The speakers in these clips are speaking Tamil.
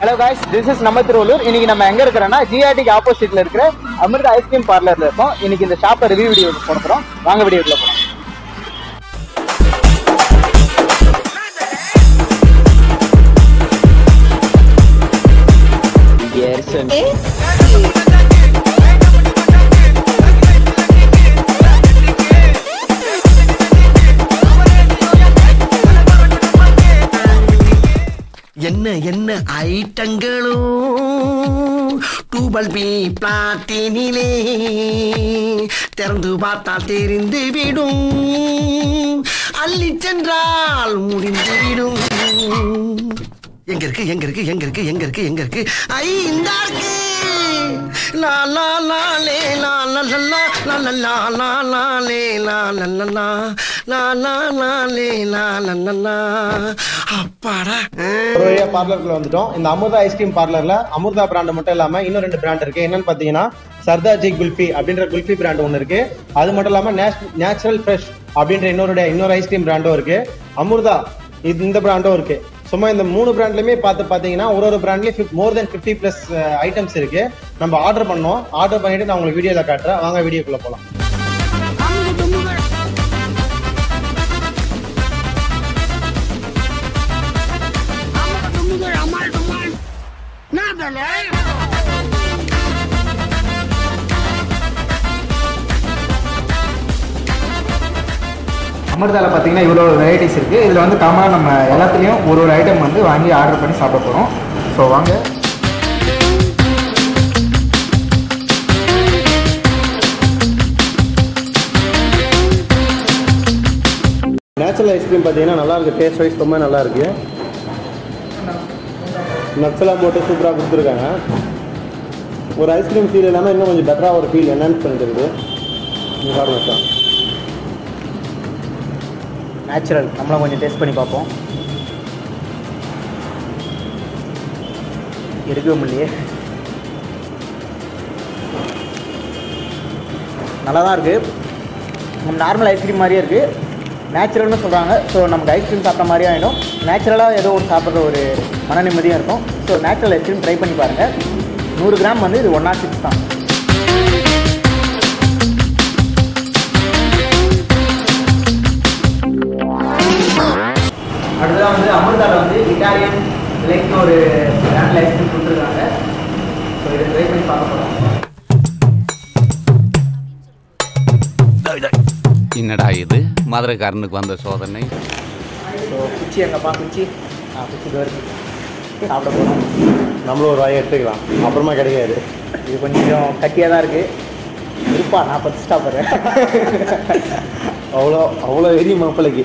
ஹலோ காய்ஸ் திஸ் இஸ் நம்ம திருவள்ளூர் இன்னைக்கு நம்ம எங்க இருக்கிறோம்னா ஜிஆர்டிக்கு ஆப்போசிட்ல இருக்கிற அமிர்தா ஐஸ்கிரீம் பார்லர்ல இருக்கோம் இன்னைக்கு இந்த ஷாப்பை ரிவ்யூ வீடியோ போடுறோம் வாங்க வீடியோக்குள்ள போறோம் என்ன என்ன ஐட்டங்களும் டூபல் பி பிளாட்டினிலே திறந்து பார்த்தால் தெரிந்து விடும் அள்ளி சென்றால் முடிந்து விடும் எங்க இருக்கு எங்க இருக்கு எங்க இருக்கு எங்க இருக்கு எங்க இருக்கு ஐ இந்த இருக்கு லா லா லா லே லா லா லா லா லா லா லா லா லா லே லா லா லா லா லா லா லா லே லா லா லா லா அப்பாடா ஆ. ஒரு வழியா பார்லருக்குள்ள வந்துட்டோம் இந்த அமிர்தா ஐஸ்கிரீம் பார்லர்ல அமிர்தா பிராண்ட் மட்டும் இல்லாம இன்னும் ரெண்டு பிராண்ட் இருக்கு என்னன்னு பாத்தீங்கன்னா சர்தார்ஜி குல்ஃபி அப்படின்ற குல்ஃபி பிராண்ட் ஒன்று இருக்கு அது மட்டும் இல்லாம நேச்சுரல் ஃப்ரெஷ் அப்படின்ற இன்னொரு இன்னொரு ஐஸ்கிரீம் பிராண்டும் இருக்கு அமிர்தா இது இந்த பிராண்டும் இருக்கு சும்மா இந்த மூணு பிராண்ட்லயுமே பார்த்து பாத்தீங்கன்னா ஒரு ஒரு பிராண்ட்லயும் more than fifty plus items இருக்கு நம்ம ஆர்டர் பண்ணோம் ஆர்டர் பண்ணிட்டு நான் உங்களுக்கு வீடியோல காட்டுறேன் வாங்க வீடியோக்குள்ள போலாம் அமிர்தால பார்த்தீங்கன்னா இவ்வளோ வெரைட்டிஸ் இருக்கு இதில் வந்து காமனாக நம்ம எல்லாத்துலேயும் ஒரு ஒரு ஐட்டம் வந்து வாங்கி ஆர்டர் பண்ணி சாப்பிட போகிறோம் ஸோ வாங்க நேச்சுரல் ஐஸ்கிரீம் பார்த்தீங்கன்னா நல்லா இருக்கு டேஸ்ட் வைஸ் ரொம்ப நல்லா இருக்கு நட்ஸ்லாம் போட்டு சூப்பராக கொடுத்துருக்காங்க ஒரு ஐஸ்கிரீம் ஃபீல் இல்லாமல் இன்னும் கொஞ்சம் பெட்டராக ஒரு ஃபீல் என்ஹான்ஸ் பண்ணிருக்கு நீ பாருங்க சார் நேச்சுரல் நம்மளும் கொஞ்சம் டேஸ்ட் பண்ணி பார்ப்போம் இருக்கவே முடியலையே நல்லா தான் இருக்குது நம்ம நார்மல் ஐஸ்கிரீம் மாதிரியே இருக்குது நேச்சுரல்னு சொல்கிறாங்க ஸோ நமக்கு ஐஸ்கிரீம் சாப்பிட்ட மாதிரியே ஆகிடும் நேச்சுரலாக ஏதோ ஒரு சாப்பிட்ற ஒரு மன நிம்மதியாக இருக்கும் ஸோ நேச்சுரல் ஐஸ்கிரீம் ட்ரை பண்ணி பாருங்கள் நூறு கிராம் வந்து இது ஒன் நாட் சிக்ஸ் தான் அடுத்ததான் வந்து அமிர்தாவில் வந்து இட்டாலியன் லைக் ஒரு பிராண்டில் ஐஸ்கிரீம் கொடுத்துருக்காங்க ஸோ இதை ட்ரை பண்ணி பார்க்க போகிறோம் என்னடா இது மதுரைக்காரனுக்கு வந்த சோதனை ஸோ குச்சி எங்கப்பா குச்சி ஆ குச்சி இது வரைக்கும் சாப்பிட போகிறோம் நம்மளும் ஒரு வாயை எடுத்துக்கலாம் அப்புறமா கிடைக்காது இது கொஞ்சம் கட்டியாக தான் இருக்குது இருப்பா நான் பத்து சாப்பிட்றேன் அவ்வளோ அவ்வளோ வெறி மாப்பிளைக்கு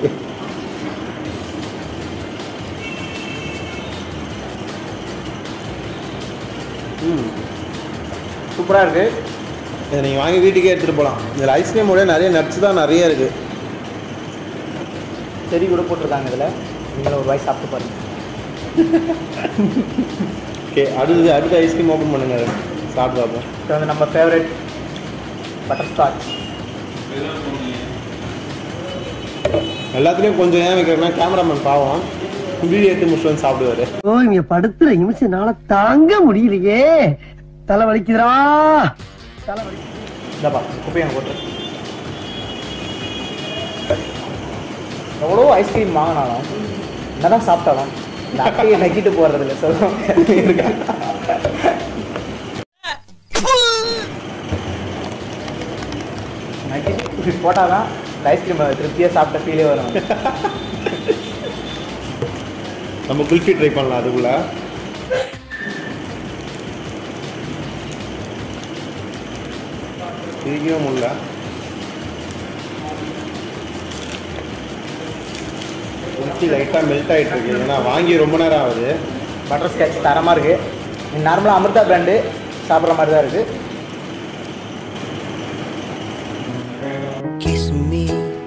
சூப்பராக இருக்குது இதை நீங்கள் வாங்கி வீட்டுக்கே எடுத்துகிட்டு போகலாம் இதில் ஐஸ்கிரீமோட நிறைய நட்ஸ் தான் நிறைய இருக்குது செடி கூட போட்டிருக்காங்க இதில் நீங்களும் ஒரு வாய் சாப்பிட்டு பாருங்க ஓகே அடுத்தது அடுத்த ஐஸ்கிரீம் ஓப்பன் பண்ணுங்க சாப்பிட்டு பார்ப்போம் இது வந்து நம்ம ஃபேவரட் பட்டர் ஸ்காட்ச் எல்லாத்துலேயும் கொஞ்சம் ஏன் வைக்கிறேன்னா கேமராமேன் பாவம் வீடியோ எடுத்து முடிச்சு வந்து சாப்பிடுவாரு ஓ இங்க படுத்துற நிமிஷம்னால தாங்க முடியலையே தலை வலிக்குதுடா இந்தாப்பா குப்பையை போட்டு எவ்வளோ ஐஸ்கிரீம் வாங்கினாலும் என்னதான் சாப்பிட்டாலும் இந்த அட்டையை நக்கிட்டு போடுறதில்ல சொல்லுவாங்க இருக்கா நக்கிட்டு இப்படி போட்டால் தான் இந்த ஐஸ்கிரீம் திருப்தியாக சாப்பிட்ட ஃபீலே வரும் நம்ம குல்ஃபி ட்ரை பண்ணலாம் அதுக்குள்ள பிரிக்கவே முடியல குல்ஃபி லைட்டாக மெல்ட் ஆகிட்டு இருக்கு ஏன்னா வாங்கி ரொம்ப நேரம் ஆகுது பட்டர் ஸ்காட்ச் தரமாக இருக்குது நார்மலாக அமிர்தா பிராண்டு சாப்பிட்ற மாதிரி தான் இருக்குது Kiss me.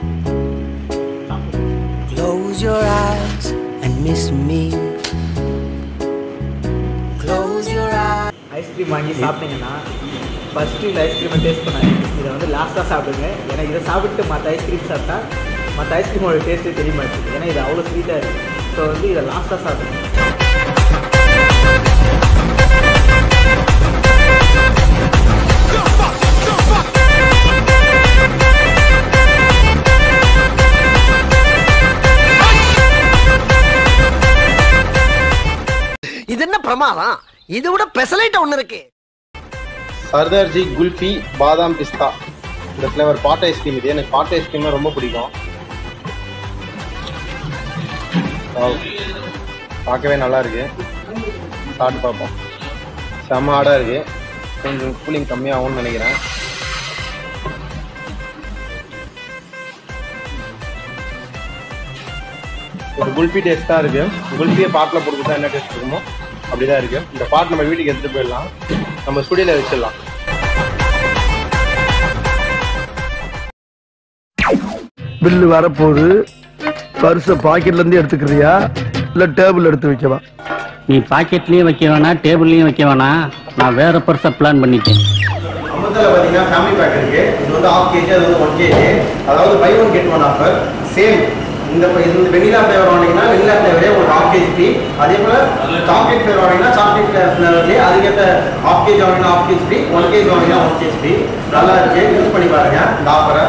Close your eyes and miss me. Close your eyes. Ice cream வாங்கி சாப்பிட்டீங்கன்னா ஃபஸ்ட்டு இந்த ஐஸ்கிரீமை டேஸ்ட் பண்ணாங்க இதை வந்து லாஸ்ட்டாக சாப்பிடுங்க ஏன்னா இதை சாப்பிட்டு மற்ற ஐஸ்கிரீம் சாப்பிட்டா மற்ற ஐஸ்கிரீமோட டேஸ்ட்டே தெரிய மாட்டேங்குது ஏன்னா இது அவ்வளோ ஸ்வீட்டாக இருக்குது ஸோ வந்து இதை லாஸ்ட்டாக சாப்பிடுங்க பிரமாதம் இது விட பெசலைட் ஒண்ணு இருக்கு சர்தார்ஜி குல்ஃபி பாதாம் பிஸ்தா இந்த ஃப்ளேவர் பாட் ஐஸ்கிரீம் இது எனக்கு பாட் ஐஸ்கிரீம்னா ரொம்ப பிடிக்கும் Wow. பார்க்கவே நல்லா இருக்கு சாப்பிட்டு பார்ப்போம் செம்ம ஆடாக இருக்கு கொஞ்சம் கூலிங் கம்மியாகும்னு நினைக்கிறேன் ஒரு குல்ஃபி டேஸ்ட்டாக இருக்கு குல்ஃபியை பாட்டில் போட்டு என்ன டேஸ்ட் இருக்குமோ அப்படிதான் இருக்கு இந்த பாட் நம்ம வீட்டுக்கு எடுத்துட்டு போயிடலாம் நம்ம ஸ்டுடியோல வச்சிடலாம் பில்லு வரப்போகுது பர்ஸை பாக்கெட்ல இருந்து எடுத்துக்கிறியா இல்ல டேபிள் எடுத்து வைக்கவா நீ பாக்கெட்லயும் வைக்க வேணாம் டேபிள்லயும் வைக்க வேணாம் நான் வேற பர்ஸை பிளான் பண்ணிட்டேன் அமிர்தால பார்த்தீங்கன்னா ஃபேமிலி பேக் இருக்கு இது வந்து ஆஃப் கேஜி அது வந்து ஒன் கேஜி அதாவது buy one get one offer same இந்த ப- இது வந்து வெனிலா ஃப்ளேவர் வாங்கினீங்கன்னா வெனிலா ஃப்ளேவரே உங்களுக்கு ஆஃப் கேஜி ஃப்ரீ அதே போல சாக்லேட் ஃப்ளேவர் வாங்கினா சாக்லேட் ஃப்ளேவர்லேயே அதுக்கேற்ற ஆஃப் கேஜி வாங்கினா half KG free one KG வாங்கினா ஒன் கேஜி ஃப்ரீ நல்லா இருக்கு யூஸ் பண்ணி பாருங்க இந்த ஆஃபரை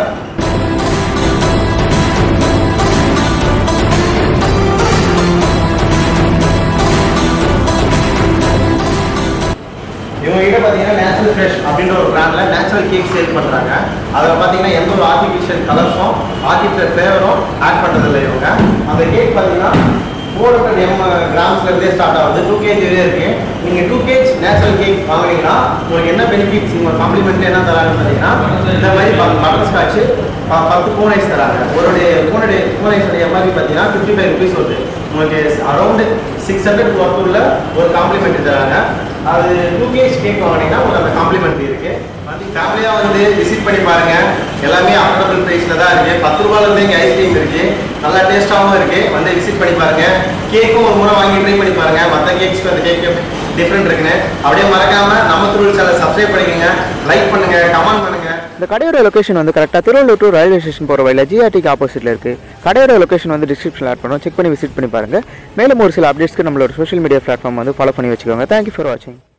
இவங்க கிட்ட பார்த்தீங்கன்னா நேச்சுரல் ஃப்ரெஷ் அப்படின்ற ஒரு பிராண்ட்ல நேச்சுரல் கேக் சேல் பண்றாங்க அதில் பார்த்தீங்கன்னா எந்த ஒரு ஆர்டிஃபிஷியல் கலர்ஸும் ஆர்டிஃபிஷியல் ஃப்ளேவரும் ஆட் பண்றதில்லை இவங்க அந்த கேக் பார்த்தீங்கன்னா ஃபோர் ஹண்ட்ரட் எம் கிராம்ஸ்ல இருந்தே ஸ்டார்ட் ஆகுது டூ கேஜி வரையும் இருக்கு நீங்க டூ கேஜ் நேச்சுரல் கேக் வாங்குனீங்கன்னா உங்களுக்கு என்ன பெனிஃபிட்ஸ் உங்க காம்ப்ளிமெண்ட்ல என்ன தராங்கன்னு பார்த்தீங்கன்னா இந்த மாதிரி பட்டர் ஸ்காட்ச் பத்து பூன் ஐஸ் தராங்க ஒரு பூன் பூன் ஐஸ் எம்ஆர்பி பார்த்தீங்கன்னா ஃபிஃப்டி ஃபைவ் ருபீஸ் வருது உங்களுக்கு அரௌண்ட் சிக்ஸ் ஹண்ட்ரட் ஒர்க்குள்ள ஒரு காம்ப்ளிமெண்ட் தராங்க அது டூ கேஜ் கேக் வாங்கினீங்கன்னா உங்களுக்கு அந்த காம்ப்ளிமெண்ட் இருக்கு வந்து ஃபேமிலியாக வந்து விசிட் பண்ணி பாருங்க எல்லாமே அஃபோர்டபுள் ப்ரைஸில் தான் இருக்கு பத்து ரூபாயிலேருந்து இங்கே ஐஸ்கிரீம் இருக்கு நல்லா டேஸ்ட்டாகவும் இருக்கு வந்து விசிட் பண்ணி பாருங்க கேக்கும் ஒரு முறை வாங்கி ட்ரை பண்ணி பாருங்க மற்ற கேக்ஸ்க்கு அந்த கேக்கு டிஃப்ரெண்ட் இருக்குன்னு அப்படியே மறக்காம நம்ம திருவள்ளூர் சேனல் சப்ஸ்கிரைப் பண்ணிக்கோங்க லைக் பண்ணுங்க கமெண்ட் பண்ணுங்க இந்த கடையோட லொகேஷன் வந்து கரெக்டாக திருவள்ளூர் டு ரயில்வே ஸ்டேஷன் போகிற வழியில் ஜிஆர்டிக்கு ஆப்போசிட்டில் இருக்குது கடையோட லொகேஷன் வந்து டிஸ்கிரிப்ஷனில் ஆட் பண்ணுவோம் செக் பண்ணி விசிட் பண்ணி பாருங்கள் மேலும் ஒரு சில அப்டேட்ஸ்க்கு நம்மளோட சோஷியல் மீடியா பிளாட்ஃபார்ம் வந்து ஃபாலோ பண்ணி வச்சுக்கோங்க தேங்க்யூ ஃபார் வாட்சிங்